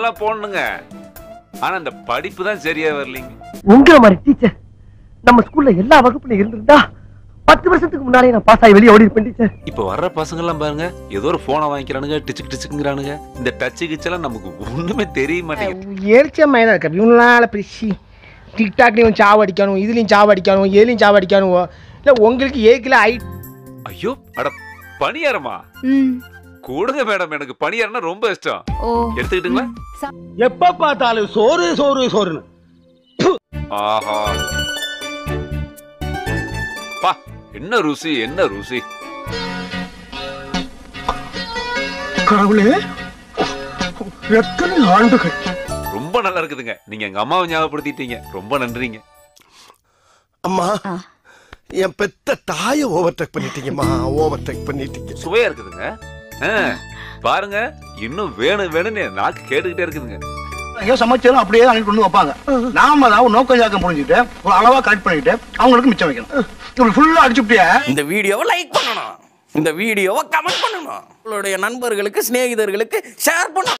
அதெல்லாம் போடணுங்க ஆனா இந்த படிப்பு தான் சரியா வரலைங்க உங்களை மாதிரி டீச்சர் நம்ம ஸ்கூல்ல எல்லா வகுப்புல இருந்திருந்தா பத்து வருஷத்துக்கு முன்னாலே நான் பாஸ் ஆகி வெளியே ஓடி இருப்பேன் டீச்சர் இப்ப வர்ற பசங்க எல்லாம் பாருங்க ஏதோ ஒரு போனை வாங்கிக்கிறானுங்க டிச்சுக்கு டிச்சுக்குங்கிறானுங்க இந்த டச்சு கிச்செல்லாம் நமக்கு ஒண்ணுமே தெரிய மாட்டேங்குது எரிச்ச மயனா இருக்க இவனால பிரிச்சு டிக்டாக்லையும் சாவடிக்கணும் இதுலையும் சாவடிக்கணும் எதுலையும் சாவடிக்கணும் இல்லை உங்களுக்கு ஏக்கில் ஐ ஐயோ அட பணியாரமா ம் கொடுங்க மேடம் எனக்கு பணியாரம்னா ரொம்ப இஷ்டம் ஓ எடுத்துக்கிட்டுங்களா சா- எப்ப பார்த்தாலும் சோறு சோறு சோறுன்னு ஆஹா பா என்ன ருசி என்ன ருசி கடவுளே எத்தனை ஆண்டுகள் ரொம்ப நல்லா இருக்குதுங்க நீங்க எங்க அம்மாவை ஞாபகப்படுத்திட்டீங்க ரொம்ப நன்றிங்க அம்மா ஆ. என் பெத்த தாயை ஓவர்டேக் பண்ணிட்டீங்கம்மா ஓவர்டேக் பண்ணிட்டீங்க சுவையா இருக்குதுங்க ஆ, பாருங்க இன்னும் வேணும் வேணும்னு நாக்கு கேட்டுக்கிட்டே இருக்குதுங்க ஐயோ சமைச்சாலும் அப்படியே அன்னைக்கு கொண்டு வந்து வைப்பாங்க நாம தான் ஒரு நோக்கம் ஜாக்கம் புரிஞ்சுக்கிட்டு ஒரு அளவா கரெக்ட் பண்ணிட்டு அவங்களுக்கு மிச்சம் வைக்கணும் இப்படி ஃபுல்லா அடிச்சுட்டியா இந்த வீடியோவை லைக் பண்ணணும் இந்த வீடியோவை கமெண்ட் பண்ணணும் உங்களுடைய நண்பர்களுக்கு சிநேகிதர்களுக்கு ஷேர் பண்ணணும்